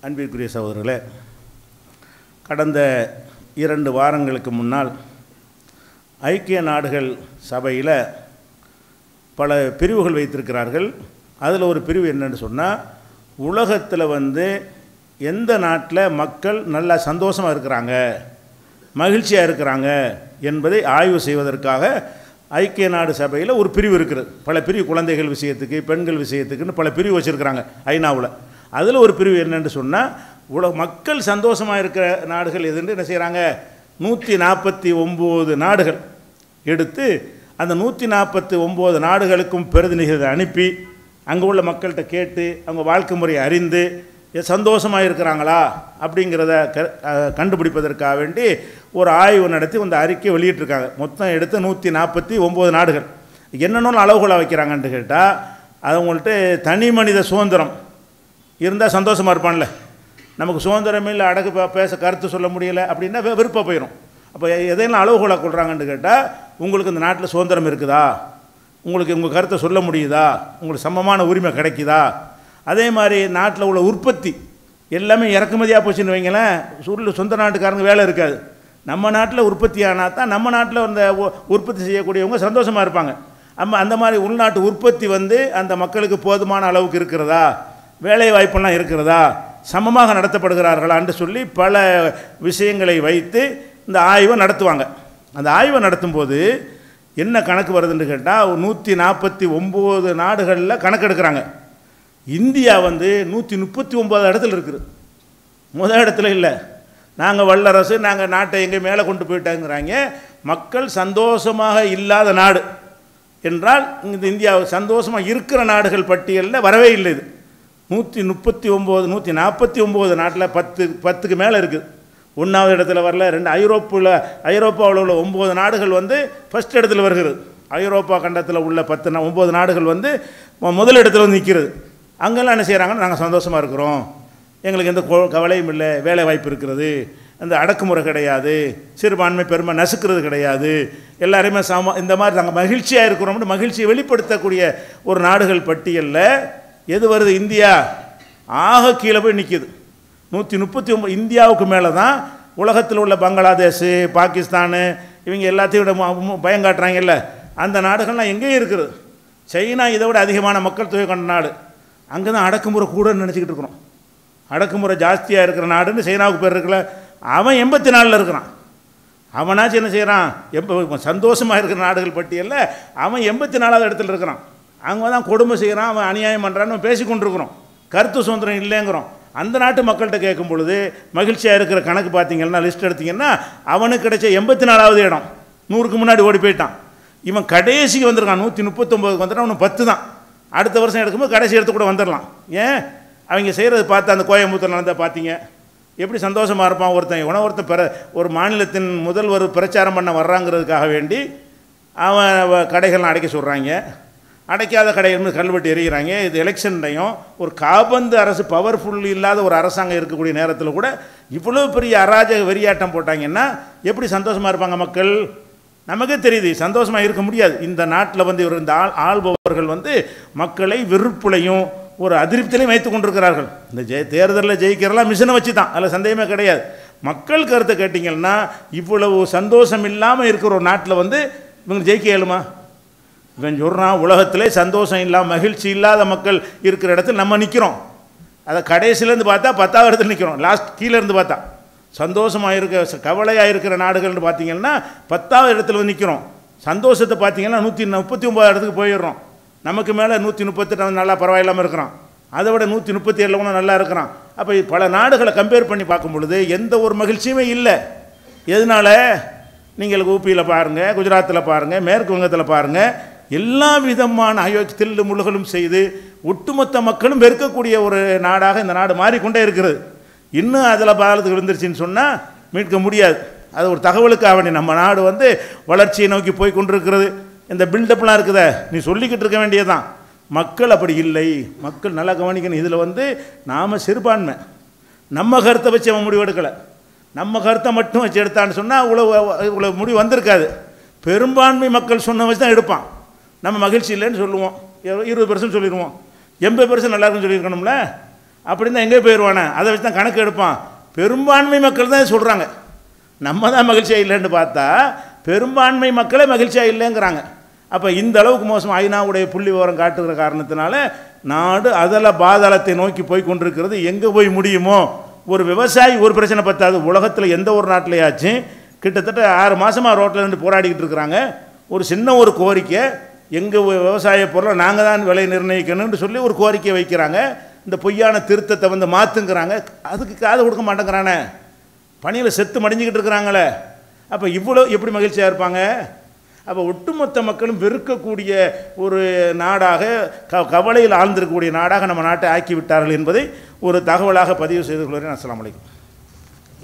அன்பிற்குரிய சகோதரர்களே கடந்த இரண்டு வாரங்களுக்கு முன்னால் ஐக்கிய நாடுகள் சபையில் பல பிரிவுகள் வைத்திருக்கிறார்கள் அதில் ஒரு பிரிவு என்னன்னு சொன்னால் உலகத்தில் வந்து எந்த நாட்டில் மக்கள் நல்லா சந்தோஷமாக இருக்கிறாங்க மகிழ்ச்சியாக இருக்கிறாங்க என்பதை ஆய்வு செய்வதற்காக ஐக்கிய நாடு சபையில் ஒரு பிரிவு இருக்கிறது பல பிரிவு குழந்தைகள் விஷயத்துக்கு பெண்கள் விஷயத்துக்குன்னு பல பிரிவு வச்சுருக்கிறாங்க ஐநாவில் அதில் ஒரு பிரிவு என்னன்னு சொன்னால் உலக மக்கள் சந்தோஷமாக இருக்கிற நாடுகள் எதுன்னு என்ன செய்கிறாங்க நூற்றி நாற்பத்தி ஒம்பது நாடுகள் எடுத்து அந்த நூற்றி நாற்பத்தி ஒம்பது நாடுகளுக்கும் பிரதிநிதிகளை அனுப்பி அங்கே உள்ள மக்கள்கிட்ட கேட்டு அவங்க வாழ்க்கை முறையை அறிந்து சந்தோஷமாக இருக்கிறாங்களா அப்படிங்கிறத க அஹ் கண்டுபிடிப்பதற்காக வேண்டி ஒரு ஆய்வு நடத்தி அந்த அறிக்கை வெளியிட்டிருக்காங்க மொத்தம் எடுத்து நூற்றி நாற்பத்தி ஒம்பது நாடுகள் என்னென்ன அளவுகோலை வைக்கிறாங்கன்ட்டு கேட்டால் அவங்கள்ட்ட தனி மனித சுதந்திரம் இருந்தால் சந்தோஷமாக இருப்பான்ல நமக்கு சுதந்திரம் இல்லை அடகு பே- பேச கருத்து சொல்ல முடியல அப்படின்னா வெ- விருப்பம் போயிடும் அப்போ எதையெல்லாம் அளவுகோலை கொள்கிறாங்கன்னு கேட்டால் உங்களுக்கு இந்த நாட்டில் சுதந்திரம் இருக்குதா உங்களுக்கு உங்கள் கருத்தை சொல்ல முடியுதா உங்களுக்கு சமமான உரிமை கிடைக்குதா அதே மாதிரி நாட்டில் உள்ள உற்பத்தி எல்லாமே இறக்குமதியாக போச்சுன்னு வைங்களேன் சுருள் சொந்த நாட்டுக்காரங்க வேலை இருக்காது நம்ம நாட்டில் உற்பத்தி ஆனால் தான் நம்ம நாட்டில் அந்த உ- உற்பத்தி செய்யக்கூடியவங்க சந்தோஷமாக இருப்பாங்க நம்ம அந்த மாதிரி உள்நாட்டு உற்பத்தி வந்து அந்த மக்களுக்கு போதுமான அளவுக்கு இருக்கிறதா வேலை வாய்ப்பெல்லாம் இருக்கிறதா சமமாக நடத்தப்படுகிறார்களான்னு சொல்லி பல விஷயங்களை வைத்து இந்த ஆய்வை நடத்துவாங்க அந்த ஆய்வை நடத்தும்போது என்ன கணக்கு வருதுன்னு கேட்டால் நூற்றி நாற்பத்தி ஒம்பது நாடுகளில் கணக்கெடுக்கிறாங்க இந்தியா வந்து நூற்றி முப்பத்தி ஒம்பது இடத்துல இருக்குது முதல் இடத்துல இல்லை நாங்கள் வல்லரசு நாங்கள் நாட்டை எங்கே மேலே கொண்டு போயிட்டாங்கிறாங்க மக்கள் சந்தோஷமாக இல்லாத நாடு என்றால் இந்த இந்தியா சந்தோஷமாக இருக்கிற நாடுகள் பட்டியலில் வரவே இல்லை இது நூற்றி முப்பத்தி ஒம்பது நூற்றி நாற்பத்தி ஒம்பது நாட்டில் பத்து பத்துக்கு மேலே இருக்குது ஒன்றாவது இடத்துல வரல ரெண்டு ஐரோப்பில் ஐரோப்பாவில் உள்ள ஒம்பது நாடுகள் வந்து ஃபஸ்ட் இடத்துல வருகிறது ஐரோப்பா கண்டத்தில் உள்ள பத்து நா- ஒம்பது நாடுகள் வந்து மொ- முதல் இடத்துல வந்து நிற்கிறது அங்கெல்லாம் என்ன செய்கிறாங்கன்னா நாங்கள் சந்தோஷமாக இருக்கிறோம் எங்களுக்கு எந்த கொ- கவலையும் இல்லை வேலை வாய்ப்பு இருக்கிறது அந்த அடக்குமுறை கிடையாது சிறுபான்மை பெருமை நசுக்கிறது கிடையாது எல்லாருமே சம இந்த மாதிரி நாங்கள் மகிழ்ச்சியாக இருக்கிறோம்னு மகிழ்ச்சியை வெளிப்படுத்தக்கூடிய ஒரு நாடுகள் பட்டியலில் எது வருது இந்தியா ஆக கீழே போய் நிற்கிது நூற்றி முப்பத்தி ஒம்பது இந்தியாவுக்கு மேலே தான் உலகத்தில் உள்ள பங்களாதேஷ் பாகிஸ்தானு இவங்க எல்லாத்தையும் விட மு- மு- பயம் காட்டுறாங்கல்ல அந்த நாடுகள்லாம் எங்கேயும் இருக்குது சைனா இதை விட அதிகமான மக்கள் தொகை கொண்ட நாடு அங்கே தான் அடக்குமுறை கூடன்னு நினச்சிக்கிட்டு இருக்கிறோம் அடக்குமுறை ஜாஸ்தியாக இருக்கிற நாடுன்னு சைனாவுக்கு பேர் இருக்குல்ல அவன் எண்பத்தி நாலில் இருக்கிறான் அவனாச்சும் என்ன செய்கிறான் எம்ப சந்தோஷமாக இருக்கிற நாடுகள் பட்டியலில் அவன் எண்பத்தி நாலாவது இடத்துல இருக்கிறான் அங்கே தான் கொடுமை செய்கிறான் அவன் அநியாயம் பண்ணுறான்னு பேசி கொண்டிருக்கிறோம் கருத்து சுதந்திரம் இல்லைங்கிறோம் அந்த நாட்டு மக்கள்கிட்ட கேட்கும் பொழுது மகிழ்ச்சியாக இருக்கிற கணக்கு பார்த்தீங்கன்னா லிஸ்ட் எடுத்தீங்கன்னா அவனுக்கு கிடைச்ச எண்பத்தி நாலாவது இடம் நூறுக்கு முன்னாடி ஓடி போயிட்டான் இவன் கடைசிக்கு வந்திருக்கான் நூற்றி முப்பத்தொம்போதுக்கு வந்துட்டான் அவனு பத்து தான் அடுத்த வருஷம் எடுக்கும்போது கடைசி எடுத்து கூட வந்துடலாம் ஏன் அவங்க செய்கிறது பார்த்து அந்த கோயம்புத்தூர் நடந்தால் பார்த்தீங்க எப்படி சந்தோஷமாக இருப்பான் ஒருத்தன் இவனை ஒருத்தன் பிற ஒரு மாநிலத்தின் முதல்வர் பிரச்சாரம் பண்ண வர்றாங்கிறதுக்காக வேண்டி அவன் அவ- கடைகள்லாம் அடைக்க சொல்கிறாங்க அடைக்காத கடைகள் மீது கல்வெட்டு எறிகிறாங்க இது எலெக்ஷன் டைம் ஒரு காபந்து அரசு பவர்ஃபுல் இல்லாத ஒரு அரசாங்கம் இருக்கக்கூடிய நேரத்தில் கூட இவ்வளோ பெரிய அராஜக வெறியாட்டம் போட்டாங்கன்னா எப்படி சந்தோஷமாக இருப்பாங்க மக்கள் நமக்கே தெரியுது சந்தோஷமாக இருக்க முடியாது இந்த நாட்டில் வந்து இவர் இந்த ஆள் ஆள்பவர்கள் வந்து மக்களை வெறுப்புலையும் ஒரு அதிருப்திலையும் வைத்து கொண்டிருக்கிறார்கள் இந்த ஜெய தேர்தலில் ஜெயிக்கிறலாம் மிஷினை வச்சு தான் அதில் சந்தேகமே கிடையாது மக்கள் கருத்தை கேட்டிங்கன்னா இவ்வளவு சந்தோஷம் இல்லாமல் இருக்கிற ஒரு நாட்டில் வந்து இவங்க ஜெயிக்க இயலுமா இவன் சொல்கிறான் உலகத்திலே சந்தோஷம் இல்லாமல் மகிழ்ச்சி இல்லாத மக்கள் இருக்கிற இடத்துல நம்ம நிற்கிறோம் அதை கடைசியிலேருந்து பார்த்தா பத்தாவது இடத்துல நிற்கிறோம் லாஸ்ட் கீழே இருந்து பார்த்தா சந்தோஷமாக இருக்க கவலையாக இருக்கிற நாடுகள்னு பார்த்தீங்கன்னா பத்தாவது இடத்துல வந்து நிற்கிறோம் சந்தோஷத்தை பார்த்தீங்கன்னா நூற்றி முப்பத்தி ஒம்பது இடத்துக்கு போயிடுறோம் நமக்கு மேலே நூற்றி முப்பத்தெட்டு நல்லா பரவாயில்லாமல் இருக்கிறான் அதை விட நூற்றி முப்பத்தி ஏழில் கூட நல்லா இருக்கிறான் அப்போ பல நாடுகளை கம்பேர் பண்ணி பார்க்கும் பொழுது எந்த ஒரு மகிழ்ச்சியுமே இல்லை எதனால நீங்கள் ஊபியில் பாருங்கள் குஜராத்தில் பாருங்கள் மேற்கு வங்கத்தில் பாருங்கள் எல்லா விதமான அயோத்தி தில்லு முழுகளும் செய்து ஒட்டுமொத்த மக்களும் வெறுக்கக்கூடிய ஒரு நாடாக இந்த நாடு மாறிக்கொண்டே இருக்கிறது இன்னும் அதில் பாலத்துக்கு விழுந்துருச்சுன்னு சொன்னால் மீட்க முடியாது அது ஒரு தகவலுக்காக வேண்டி நம்ம நாடு வந்து வளர்ச்சியை நோக்கி போய் கொண்டிருக்கிறது இந்த பில்டப்லாம் இருக்குதே நீ சொல்லிக்கிட்டு இருக்க வேண்டியதுதான் மக்கள் அப்படி இல்லை மக்கள் நல்லா கவனிக்கணும் இதில் வந்து நாம் சிறுபான்மை நம்ம கருத்தை வச்சு அவன் முடிவு எடுக்கலை நம்ம கருத்தை மட்டும் வச்சு எடுத்தான்னு சொன்னால் இவ்வளோ இவ்வளோ முடிவு வந்திருக்காது பெரும்பான்மை மக்கள் சொன்ன வச்சு தான் எடுப்பான் நம்ம மகிழ்ச்சி இல்லைன்னு சொல்லுவோம் இரு- இருபது பெர்சன்ட் சொல்லிடுவோம் எண்பது பெர்சன்ட் நல்லா இருக்குன்னு சொல்லியிருக்கணும்ல அப்படின்னு தான் எங்கே போயிடுவானே அதை வச்சு தான் கணக்கு எடுப்பான் பெரும்பான்மை மக்கள் தான் சொல்கிறாங்க நம்ம தான் மகிழ்ச்சியாக இல்லைன்னு பார்த்தா பெரும்பான்மை மக்களே மகிழ்ச்சியாக இல்லைங்கிறாங்க அப்போ இந்த அளவுக்கு மோசம் ஐநாவுடைய புள்ளி விவரம் காட்டுகிற காரணத்தினால நாடு அதல பாதாளத்தை நோக்கி போய் கொண்டிருக்கிறது எங்கே போய் முடியுமோ ஒரு விவசாயி ஒரு பிரச்சனை பத்தாது உலகத்தில் எந்த ஒரு நாட்டிலையாச்சும் கிட்டத்தட்ட ஆறு மாதமாக ரோட்டில் நின்று போராடிக்கிட்டு இருக்கிறாங்க ஒரு சின்ன ஒரு கோரிக்கை எங்கள் விவசாய பொருளை நாங்கள் தான் விலை நிர்ணயிக்கணும்னு சொல்லி ஒரு கோரிக்கை வைக்கிறாங்க இந்த பொய்யான திருத்தத்தை வந்து மாற்றுங்கிறாங்க அதுக்கு காது கொடுக்க மாட்டேங்கிறானே பணியில் செத்து மடிஞ்சிக்கிட்டு இருக்கிறாங்களே அப்போ இவ்வளோ எப்படி மகிழ்ச்சியாக இருப்பாங்க அப்போ ஒட்டுமொத்த மக்களும் வெறுக்கக்கூடிய ஒரு நாடாக க கவலையில் ஆழ்ந்திருக்கக்கூடிய நாடாக நம்ம நாட்டை ஆக்கி விட்டார்கள் என்பதை ஒரு தகவலாக பதிவு செய்து கொள்கிறேன் அஸ்ஸலாமு அலைக்கும்